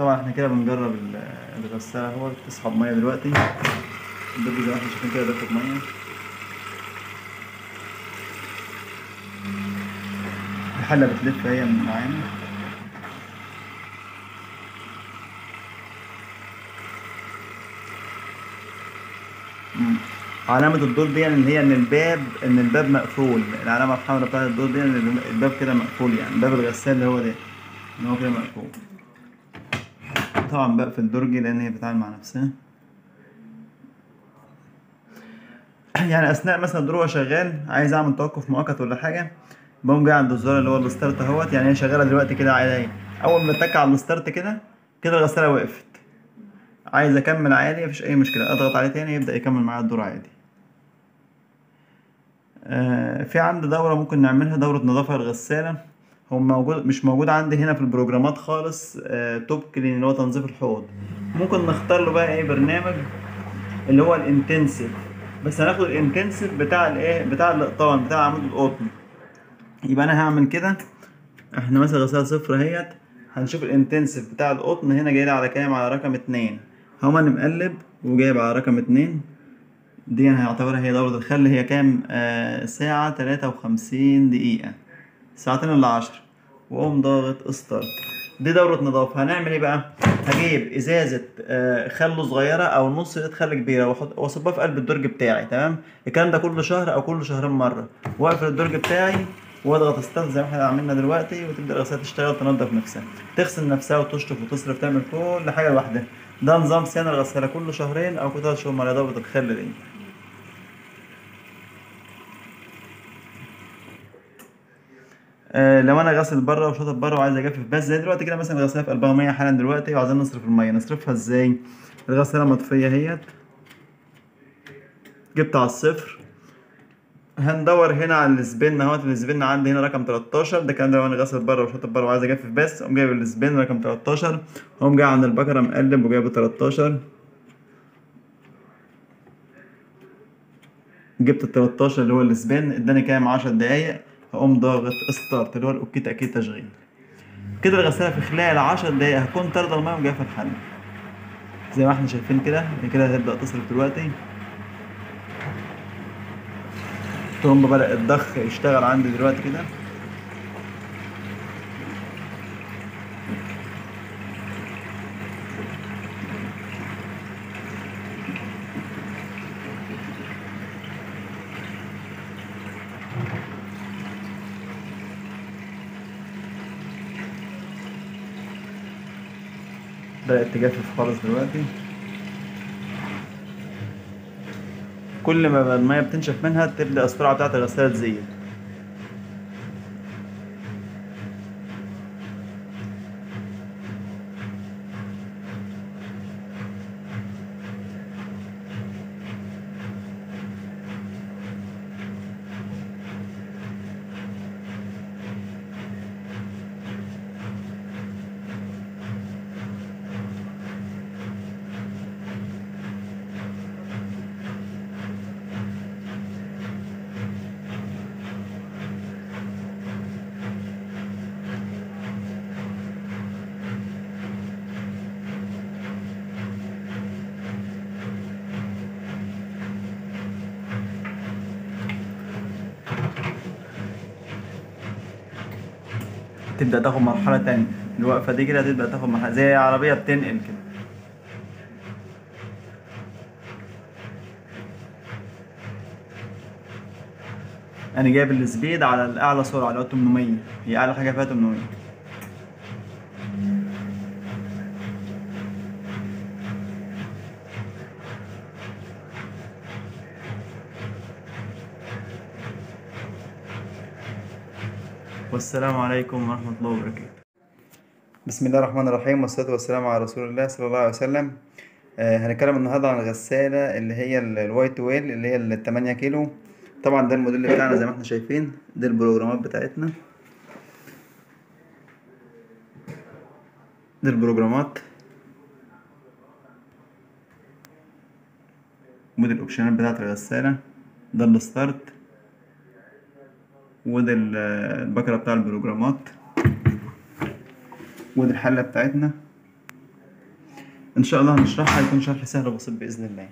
طبعا احنا كده بنجرب ال- الغسالة اهو بتسحب مية دلوقتي الدب زي ما احنا شايفين كده بياخد مية الحلة بتلف هي من معانا مم. علامة الدور دي يعني اللي هي ان الباب ان الباب مقفول العلامة الحمراء بتاعت الدور دي ان الباب كده مقفول يعني باب الغسال اللي هو ده ان هو كده مقفول طبعا بقفل درجي لان هي بتتعامل مع نفسها يعني اثناء مثلا الدور هو شغال عايز اعمل توقف مؤقت ولا حاجه بقوم جاي عند الزرار اللي هو الستارت اهوت يعني هي شغاله دلوقتي كده عادي اول ما اتك على الستارت كده كده الغساله وقفت عايز اكمل عادي مفيش اي مشكله اضغط عليه تاني يبدا يكمل معايا الدور عادي آه في عندي دوره ممكن نعملها دوره نظافه الغساله هو موجود مش موجود عندي هنا في البروجرامات خالص آه توب كلين اللي هو تنظيف الحوض ممكن نختار له بقى ايه برنامج اللي هو الانتنسيف بس هناخد الانتنسيف بتاع الايه بتاع الاقطان بتاع عمود القطن يبقى انا هعمل كده احنا مثلا غسالة صفر اهيت هنشوف الانتنسيف بتاع القطن هنا جاي لي على كام على رقم اتنين هقوم انا مقلب وجايب على رقم اتنين دي انا هعتبرها هي دورة الخل هي كام آه ساعة تلاتة وخمسين دقيقة ساعتين الا عشر واقوم ضاغط ستارت دي دورة نظافة هنعمل ايه بقى؟ هجيب ازازة آه، خل صغيرة او نص ازازة خل كبيرة واحط واصبها في قلب الدرج بتاعي تمام؟ الكلام ده كل شهر او كل شهرين مرة واقفل الدرج بتاعي واضغط ستارت زي ما احنا عملنا دلوقتي وتبدا الغسالة تشتغل تنظف نفسها تغسل نفسها وتشطف وتصرف تعمل كل حاجة لوحدها ده نظام صيانة الغسالة كل شهرين او كل ثلاث شهور مرة دورة الخل دي آه، لو انا غاسل بره وشاطط بره وعايز اجفف بس زي دلوقتي كده مثلا الغساله في قلبها ميه حالا دلوقتي وعايزين نصرف الميه نصرفها ازاي الغساله مطفيه اهيت جبت على الصفر هندور هنا على السبين اهوت السبين عندي هنا رقم 13 ده كان لو انا غاسل بره وشاطط بره وعايز اجفف بس اقوم جايب السبين رقم 13 اقوم جاي عند البكره مقلب وجايبه 13 جبت ال 13 اللي هو السبين اداني كام 10 دقايق هقوم ضاغط ستارت اللي هو الاوكي تاكيد تشغيل كده الغساله في خلال 10 دقايق هتكون طارده الميه وجايه في الحل زي ما احنا شايفين كده هي كده هتبدا تصرف دلوقتي الطرمبه بدا الضخ يشتغل عندي دلوقتي كده بدأت تجفف خالص دلوقتي كل ما المية بتنشف منها تبدأ السرعة بتاعت الغسالة تزيد تبدأ تاخد مرحلة تانية الوقفة دي كده تبدأ تاخد مرحلة زي عربية بتنقل كده أنا جايب السبيد على الأعلى سرعة اللي هو 800 هي أعلى حاجة فيها 800 والسلام عليكم ورحمة الله وبركاته بسم الله الرحمن الرحيم والصلاة والسلام على رسول الله صلى الله عليه وسلم آه هنتكلم النهاردة عن الغسالة اللي هي ال- الوايت ويل اللي هي التمانية كيلو طبعا ده الموديل بتاعنا زي ما احنا شايفين دي البروجرامات بتاعتنا دي البروجرامات ودي الاوبشنات بتاعت الغسالة ده الستارت ودي ال- البكرة بتاع البروجرامات ودي الحلة بتاعتنا ان شاء الله هنشرحها يكون شرح سهل وبسيط باذن الله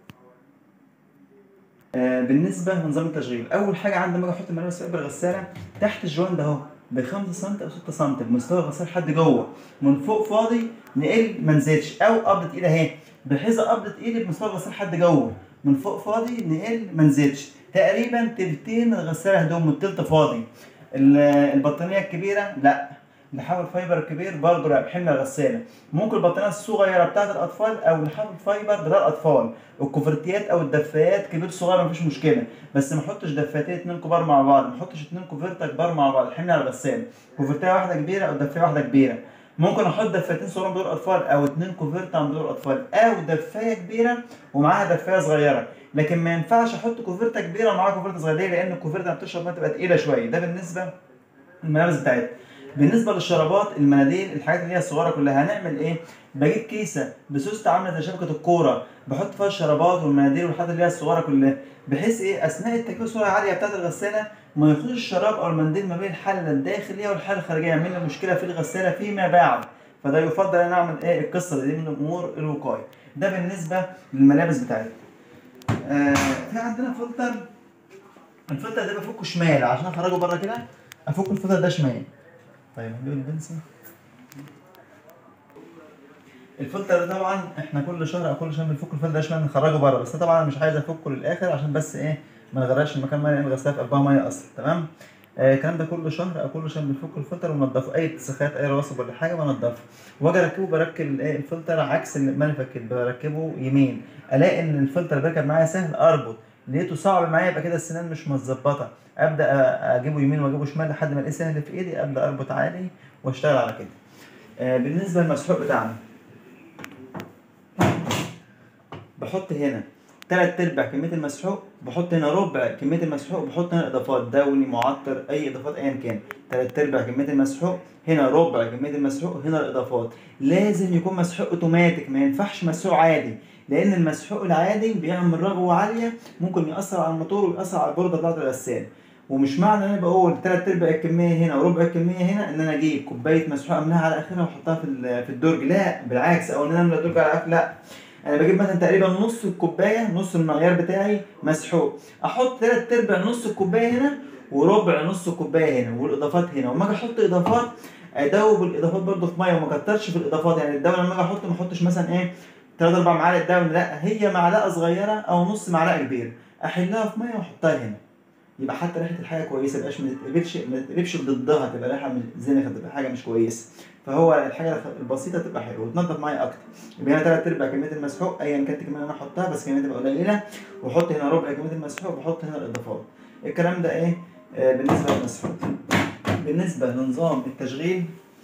آه بالنسبه لنظام التشغيل اول حاجه عندي لما اجي احط الملابس في قلب الغساله تحت الجوان ده اهو ب 5 سم او 6 سم بمستوى الغسالة لحد جوه من فوق فاضي نقل ما نزيدش او قبضه ايد اهي بحيث قبضه ايدي بمستوى الغسالة لحد جوه من فوق فاضي نقل ما نزيدش تقريبا تلتين الغساله هدوم والتلت فاضي ال- البطانيه الكبيره لا لحاف الفايبر الكبير برضه لا بحمل الغساله ممكن البطانيه الصغيره بتاعت الاطفال او لحاف الفايبر بتاع الاطفال الكوفرتيات او الدفايات كبير صغير مفيش مشكله بس ما احطش دفايتين اتنين كبار مع بعض ما احطش اتنين كوفرته كبار مع بعض الحمل على الغساله كوفرتيه واحده كبيره او دفايه واحده كبيره ممكن احط دفايتين صغيرين بدور اطفال او اتنين كوفرته عند دور اطفال او دفايه كبيره ومعاها دفايه صغيره لكن ما ينفعش احط كوفرته كبيره ومعاها كوفرته صغيره ليه؟ لان الكوفرته لما بتشرب ميه تبقى تقيله شويه ده بالنسبه للملابس بتاعتنا بالنسبه للشرابات المناديل الحاجات اللي هي الصغيره كلها هنعمل ايه بجيب كيسه بسوسته عامله زي شبكه الكوره بحط فيها الشرابات والمناديل والحاجات اللي هي الصغيره كلها بحيث ايه اثناء التكوين السرعه العاليه بتاعت الغساله ما يخش الشراب او المنديل ما بين الحله الداخليه والحله الخارجيه يعمل لي مشكله في الغساله فيما بعد فده يفضل ان اعمل ايه القصه دي من امور الوقايه ده بالنسبه للملابس بتاعتنا آه في عندنا فلتر الفلتر ده بفكه شمال عشان اخرجه بره كده افك الفلتر ده شمال طيب هنجيب البنسة الفلتر ده طبعا احنا كل شهر او كل شهر بنفك الفلتر ده شمال نخرجه بره بس أنا طبعا مش عايز افكه للاخر عشان بس ايه ما نغرقش المكان ميه لان الغساله في قلبها ميه اصلا تمام آه الكلام ده كل شهر او كل شهر بنفك الفلتر وننضفه اي اتساخات اي رواسب ولا حاجه بنضفه واجي اركبه بركب ايه الفلتر عكس ما انا فكيت بركبه يمين الاقي ان الفلتر بركب معايا سهل اربط لقيته صعب معايا يبقى كده السنان مش متظبطه ابدا أ- اجيبه يمين واجيبه شمال لحد ما الاقيه سهل في ايدي ابدا اربط عادي واشتغل على كده آه بالنسبه للمسحوق بتاعنا بحط هنا تلات ارباع كميه المسحوق بحط هنا ربع كميه المسحوق بحط هنا اضافات دوني معطر اي اضافات ايا كان تلات ارباع كميه المسحوق هنا ربع كميه المسحوق هنا الاضافات لازم يكون مسحوق اوتوماتيك ما ينفعش مسحوق عادي لان المسحوق العادي بيعمل رغوه عاليه ممكن ياثر على الموتور وياثر على البورده بتاعت الغساله ومش معنى ان انا بقول تلات ارباع الكميه هنا وربع الكميه هنا ان انا اجيب كوبايه مسحوق املاها على اخرها واحطها في ال- في الدرج لا بالعكس او ان انا املى الدرج على اخر لا انا بجيب مثلا تقريبا نص الكوبايه نص المعيار بتاعي مسحوق احط تلات ارباع نص الكوبايه هنا وربع نص الكوبايه هنا والاضافات هنا وما اجي احط اضافات ادوب الاضافات برضه في ميه وما كترش في الاضافات يعني الدواء لما اجي احط ما احطش مثلا ايه تلات اربع معالق دواء لا هي معلقه صغيره او نص معلقه كبيره احلها في ميه واحطها هنا يبقى حتى ريحه الحاجه كويسه ميبقاش ما تتقلبش ما تتقلبش ضدها تبقى ريحه مش- زنخه تبقى حاجه مش كويسه فهو الحاجه البسيطه تبقى حلوه وتنضف معايا اكتر يبقى هنا تلات ارباع كميه المسحوق ايا كانت الكميه اللي انا احطها بس كميه تبقى قليله واحط هنا ربع كميه المسحوق واحط هنا الاضافات الكلام ده ايه آه بالنسبه للمسحوق بالنسبه لنظام التشغيل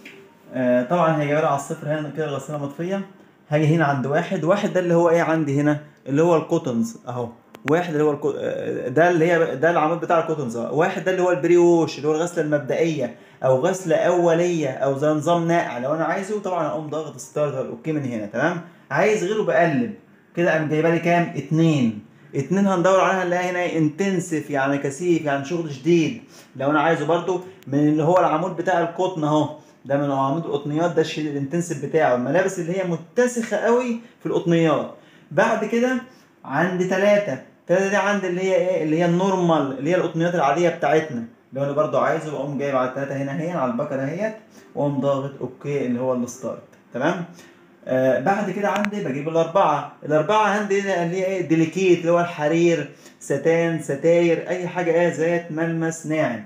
آه طبعا هي جايه على الصفر هنا كده الغساله مطفيه هاجي هنا عند واحد واحد ده اللي هو ايه عندي هنا اللي هو الكوتنز اهو واحد اللي هو الكو... آه، ده اللي هي ده العمود بتاع الكوتنز أهو. واحد ده اللي هو البريوش اللي هو الغسله المبدئيه او غسله اوليه او زي نظام ناقع لو انا عايزه طبعا اقوم ضاغط ستارت اوكي من هنا تمام عايز غيره بقلب كده قام جايبه لي كام اتنين اتنين هندور عليها نلاقيها هنا انتنسيف يعني كثيف يعني شغل شديد لو انا عايزه برضو من اللي هو العمود بتاع القطن اهو ده من عمود القطنيات ده الشيل الانتنسيف بتاعه الملابس اللي هي متسخه قوي في القطنيات بعد كده عند ثلاثة ثلاثة دي عند اللي هي ايه اللي هي النورمال اللي هي القطنيات العادية بتاعتنا لو انا برضو عايزه اقوم جايب على الثلاثة هنا اهي على البكرة اهيت واقوم ضاغط اوكي اللي هو الستارت تمام آه بعد كده عندي بجيب الأربعة الأربعة عندي هنا اللي هي ايه ديليكيت اللي هو الحرير ستان ستاير أي حاجة ايه ذات ملمس ناعم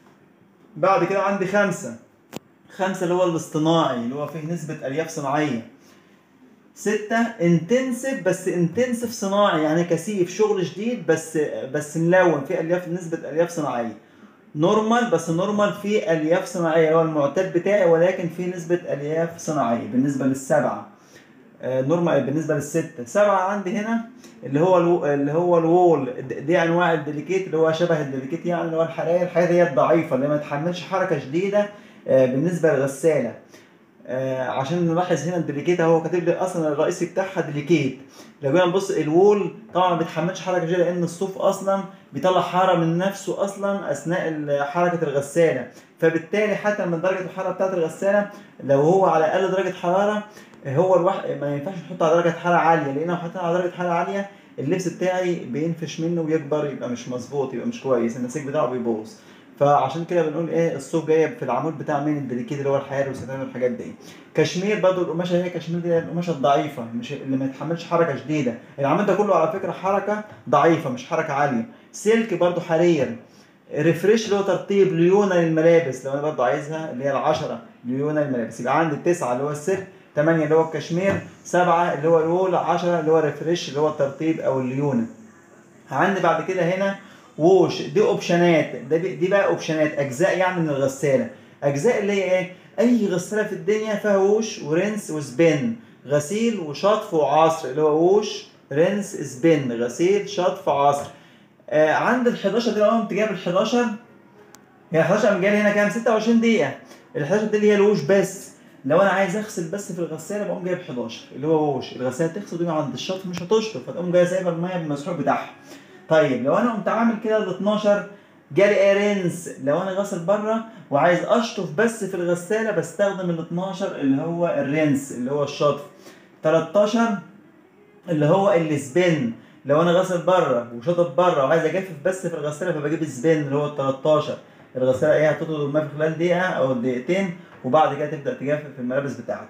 بعد كده عندي خمسة خمسة اللي هو الاصطناعي اللي هو فيه نسبة ألياف صناعية ستة انتنسيف بس انتنسيف صناعي يعني كثيف شغل شديد بس بس ملون فيه ألياف نسبة ألياف صناعية نورمال بس نورمال فيه ألياف صناعية هو المعتاد بتاعي ولكن فيه نسبة ألياف صناعية بالنسبة للسبعة آه، نورمال بالنسبة للستة سبعة عندي هنا اللي هو الو... اللي هو الوول د- دي انواع الديليكيت اللي هو شبه الديليكيت يعني اللي هو الحراير الحاجات هي الضعيفة اللي ما تحملش حركة شديدة آه، بالنسبة للغسالة آه، عشان نلاحظ هنا الديليكيت اهو كاتب لي اصلا الرئيسي بتاعها ديليكيت لو جينا نبص الوول طبعا ما بيتحملش حركه شديده لان الصوف اصلا بيطلع حراره من نفسه اصلا اثناء ال- حركه الغساله فبالتالي حتى من درجه الحراره بتاعت الغساله لو هو على اقل درجه حراره هو الواحد ما ينفعش نحطه على درجه حراره عاليه لان لو حطينا على درجه حراره عاليه اللبس بتاعي بينفش منه ويكبر يبقى مش مظبوط يبقى مش كويس النسيج بتاعه بيبوظ فعشان كده بنقول ايه الصوف جايه في العمود بتاع مين الدريكيد اللي هو الحياه والستان والحاجات دي كشمير برضو القماشه هي كشمير دي القماشه الضعيفه مش اللي ما يتحملش حركه شديده العمود ده كله على فكره حركه ضعيفه مش حركه عاليه سلك برضو حرير ريفريش اللي هو ترطيب ليونه للملابس لو انا برضو عايزها اللي هي العشرة ليونه للملابس يبقى عندي التسعه اللي هو السلك 8 اللي هو الكشمير 7 اللي هو الوول 10 اللي هو ريفريش اللي هو الترطيب او الليونه عندي بعد كده هنا ووش دي اوبشنات ده بي- دي بقى اوبشنات اجزاء يعني من الغساله اجزاء اللي هي ايه اي غساله في الدنيا فيها ووش ورنس وسبين غسيل وشطف وعصر اللي هو ووش رنس سبين غسيل شطف عصر آه عند ال 11 دي لو انا قمت جايب ال 11 هي ال 11 قام جاي لي هنا كام 26 دقيقه ال 11 دي اللي هي الوش بس لو انا عايز اغسل بس في الغساله بقوم جايب 11 اللي هو ووش الغساله تغسل دي عند الشطف مش هتشطف فتقوم جايه سايبه الميه بالمسحوق بتاعها طيب لو انا قمت عامل كده ال 12 جالي ايرنس لو انا غاسل بره وعايز اشطف بس في الغساله بستخدم ال 12 اللي هو الرنس اللي هو الشطف 13 اللي هو السبين لو انا غاسل بره وشطف بره وعايز اجفف بس في الغساله فبجيب السبين اللي هو ال 13 الغساله ايه هتطلب الماء في خلال دقيقه او دقيقتين وبعد كده تبدا تجفف الملابس بتاعتك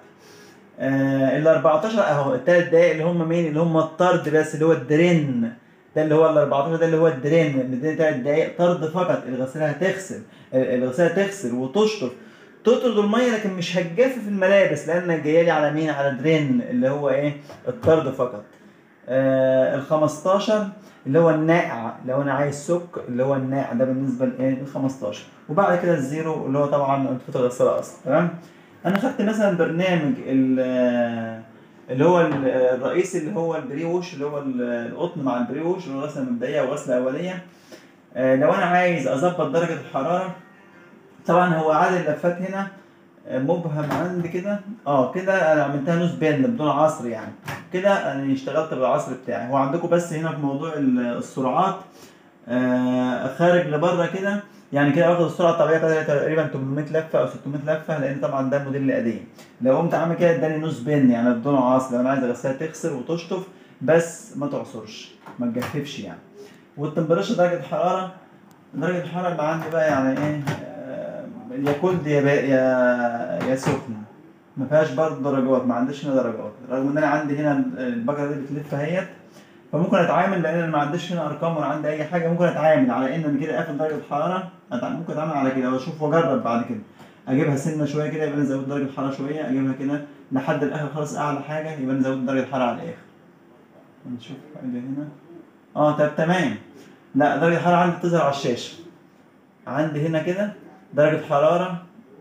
آه ال 14 اهو الثلاث دقايق اللي هم مين اللي هم الطرد بس اللي هو الدرين ده اللي هو ال 14 ده اللي هو الدرين مديني ثلاث دقايق طرد فقط الغساله هتغسل الغساله تغسل وتشطف تطرد الميه لكن مش هتجفف الملابس لان جايه لي على مين على درين اللي هو ايه الطرد فقط آه ال 15 اللي هو الناقع لو انا عايز سك اللي هو الناقع ده بالنسبه لايه ال 15 وبعد كده الزيرو اللي هو طبعا انتفاضه الغساله اصلا تمام انا خدت مثلا برنامج ال- اللي هو ال- الرئيسي اللي هو البري ووش اللي هو ال- القطن مع البري ووش اللي هو غسله مبدئيه وغسله اوليه آه، لو انا عايز اظبط درجه الحراره طبعا هو عدد اللفات هنا آه، مبهم عندي كده اه كده انا عملتها نص بين بدون عصر يعني كده انا اشتغلت بالعصر بتاعي هو عندكم بس هنا في موضوع ال- السرعات آه، خارج لبره كده يعني كده واخد السرعه الطبيعيه بتاعتي تقريبا 800 لفه او 600 لفه لان طبعا ده الموديل القديم لو قمت عامل كده اداني نص بن يعني بدون عصر لو انا عايز اغسلها تغسل وتشطف بس ما تعصرش ما تجففش يعني والتمبريتشر درجه الحراره درجه الحراره اللي عندي بقى يعني ايه آه، يا كولد يا با- يا يا سخن ما فيهاش برضه درجات ما عنديش هنا درجات رغم ان انا عندي هنا البقره دي بتلف اهيت فممكن اتعامل لان انا ما عنديش هنا ارقام ولا عندي اي حاجه ممكن اتعامل على ان انا كده قافل درجه الحراره أتع- ممكن اتعامل على كده واشوف واجرب بعد كده اجيبها سنه شويه كده يبقى انا زودت درجه الحراره شويه اجيبها كده لحد الاخر خالص اعلى حاجه يبقى انا زودت درجه الحراره على الاخر نشوف حاجه هنا اه طب تمام لا درجه الحراره عندي بتظهر على الشاشه عندي هنا كده درجه حراره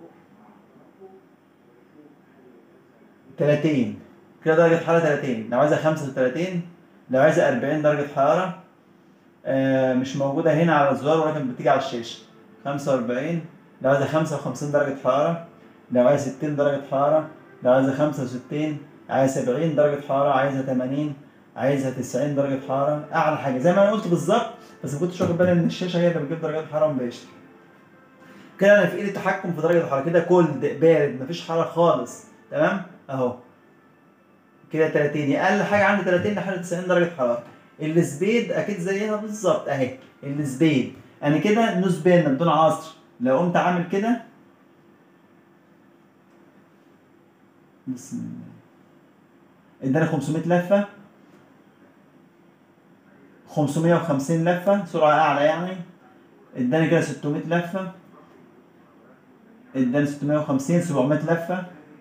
30 كده درجة حرارة 30 لو عايزة 35 لو عايزة 40 درجة حرارة آه مش موجودة هنا على الزرار ولكن بتيجي على الشاشة 45 لو عايزة 55 درجة حرارة لو عايزة 60 درجة حرارة لو عايزة 65 عايزة 70 درجة حرارة عايزة 80 عايزة 90 درجة حرارة أعلى حاجة زي ما أنا قلت بالظبط بس ما كنتش واخد بالي إن الشاشة هي اللي بتجيب درجات الحرارة مباشرة كده أنا في إيدي التحكم في درجة الحرارة كده كولد بارد مفيش حرارة خالص تمام أهو كده 30 اقل حاجه عندي 30 لحد 90 درجه حراره السبيد اكيد زيها بالظبط اهي السبيد انا كده نص بين بدون عصر لو قمت عامل كده بسم الله اداني 500 لفه 550 لفه سرعه اعلى يعني اداني كده 600 لفه اداني 650 700 لفه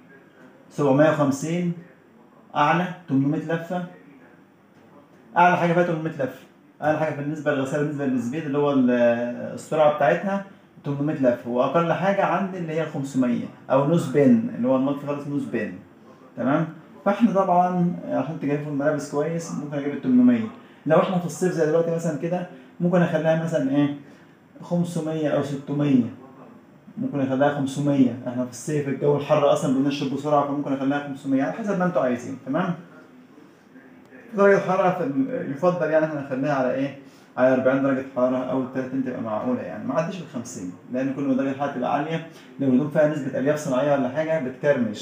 750 اعلى 800 لفه اعلى حاجه فيها 800 لفه اعلى حاجه بالنسبه للغساله بالنسبه للسبيد اللي هو ال- السرعه بتاعتها 800 لفه واقل حاجه عندي اللي هي 500 او نص بن اللي هو المطفي خالص نص بن تمام فاحنا طبعا عشان تجيبوا الملابس كويس ممكن اجيب ال 800 لو احنا في الصيف زي دلوقتي مثلا كده ممكن اخليها مثلا ايه 500 او 600 ممكن اخليها 500 احنا في الصيف الجو الحر اصلا بنشرب بسرعه فممكن اخليها 500 على حسب ما انتوا عايزين تمام درجه الحراره في- يفضل يعني احنا نخليها على ايه على 40 درجه حراره او 30 تبقى معقوله يعني ما عديش ال 50 لان كل ما درجه الحراره تبقى عاليه لو الهدوم فيها نسبه الياف صناعيه ولا حاجه بتكرمش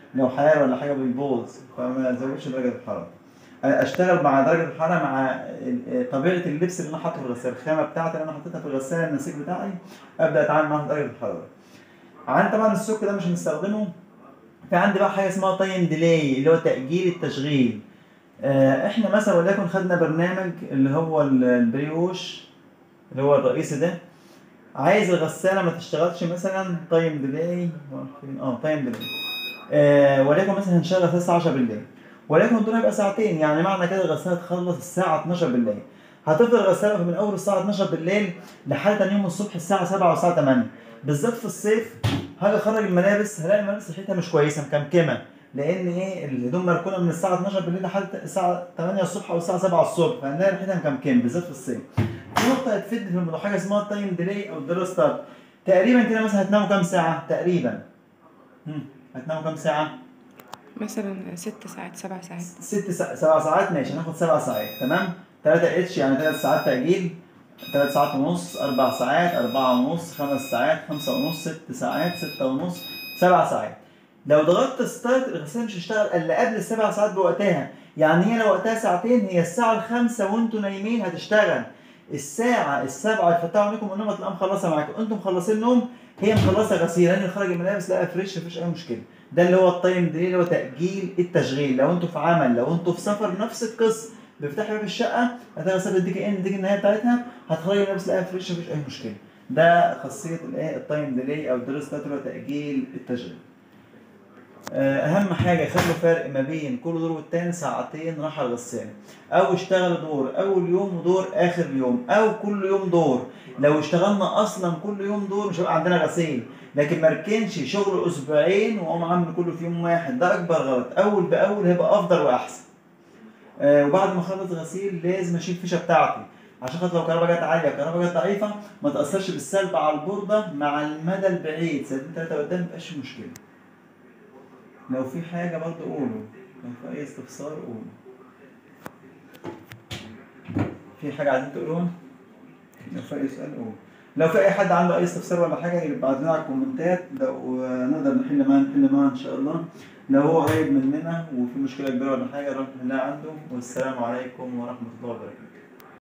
لو حرارة ولا حاجة بيبوظ فما ازودش درجة الحرارة اشتغل مع درجة الحرارة مع ال- طبيعة اللبس اللي انا حاطه في الغسالة الخامة بتاعتي اللي انا حطيتها في الغسالة النسيج بتاعي ابدا اتعامل معاها في درجة الحرارة عندي طبعا السك ده مش هنستخدمه في عندي بقى حاجة اسمها تايم ديلي اللي هو تأجيل التشغيل آه، احنا مثلا وليكن خدنا برنامج اللي هو ال- البريوش اللي هو الرئيسي ده عايز الغسالة ما تشتغلش مثلا تايم ديلي اه تايم ديلي آه وليكن مثلا هنشغل الساعة 10 بالليل وليكن الدور هيبقى ساعتين يعني معنى كده الغسالة تخلص الساعة 12 بالليل هتفضل الغسالة من أول الساعة 12 بالليل لحد تاني يوم الصبح الساعة 7 والساعة 8 بالذات في الصيف هاجي أخرج الملابس هلاقي الملابس ريحتها مش كويسة مكمكمة لأن إيه الهدوم مركونة من الساعة 12 بالليل لحد الساعة 8 الصبح أو الساعة 7 الصبح فهنلاقي ريحتها مكمكمة بالذات في الصيف في نقطة هتفيد في الموضوع حاجة اسمها التايم ديلي أو الديلي ستارت تقريبا كده مثلا هتناموا كام ساعة؟ تقريبا هم، هتناموا كام ساعة؟ مثلا ست ساعات سبع ساعات ست سا... سبع ساعات ماشي هناخد سبع ساعات تمام 3 اتش يعني 3 ساعات تأجيل 3 ساعات ونص 4 ساعات 4 ونص 5 ساعات 5 ونص 6 ساعات 6 ونص 7 ساعات لو ضغطت ستارت الغسالة مش هتشتغل الا قبل السبع ساعات بوقتها يعني هي لو وقتها ساعتين هي الساعة الخامسة وانتوا نايمين هتشتغل الساعة السابعة تفتحوا عينيكم من النوم هتلاقيها مخلصة معاكم انتم مخلصين نوم هي مخلصة غسيل لان خرج الملابس لقى فريش مفيش اي مشكلة ده اللي هو التايم ديلي اللي هو تأجيل التشغيل لو انتوا في عمل لو انتوا في سفر نفس القصة بيفتح باب الشقة هتلاقي غسالة تديك ان تديك النهاية بتاعتها هتخرج الملابس لقاها فريش مفيش اي مشكلة ده خاصية الايه التايم ديلي او الديلي ستارت اللي هو تأجيل التشغيل آه، اهم حاجه خلوا فرق ما بين كل دور والتاني ساعتين راحه الغساله او اشتغل دور اول يوم ودور اخر يوم او كل يوم دور لو اشتغلنا اصلا كل يوم دور مش هيبقى عندنا غسيل لكن ما ركنش شغل اسبوعين واقوم عامل كله في يوم واحد ده اكبر غلط اول باول هيبقى افضل واحسن آه وبعد ما اخلص غسيل لازم اشيل الفيشه بتاعتي عشان خاطر لو الكهرباء جت عاليه الكهرباء جت ضعيفه ما تاثرش بالسلب على البورده مع المدى البعيد سنتين ثلاثه قدام مبقاش مشكله لو في حاجة برضه قولوا لو في أي استفسار قولوا في حاجة عايزين تقولوها؟ لو في أي سؤال قولوا لو في أي حد عنده أي استفسار ولا حاجة يبعت لنا على الكومنتات لو نقدر نحل معاه نحل معاه إن شاء الله لو هو قريب مننا وفي مشكلة كبيرة ولا حاجة نروح نحلها عنده والسلام عليكم ورحمة الله وبركاته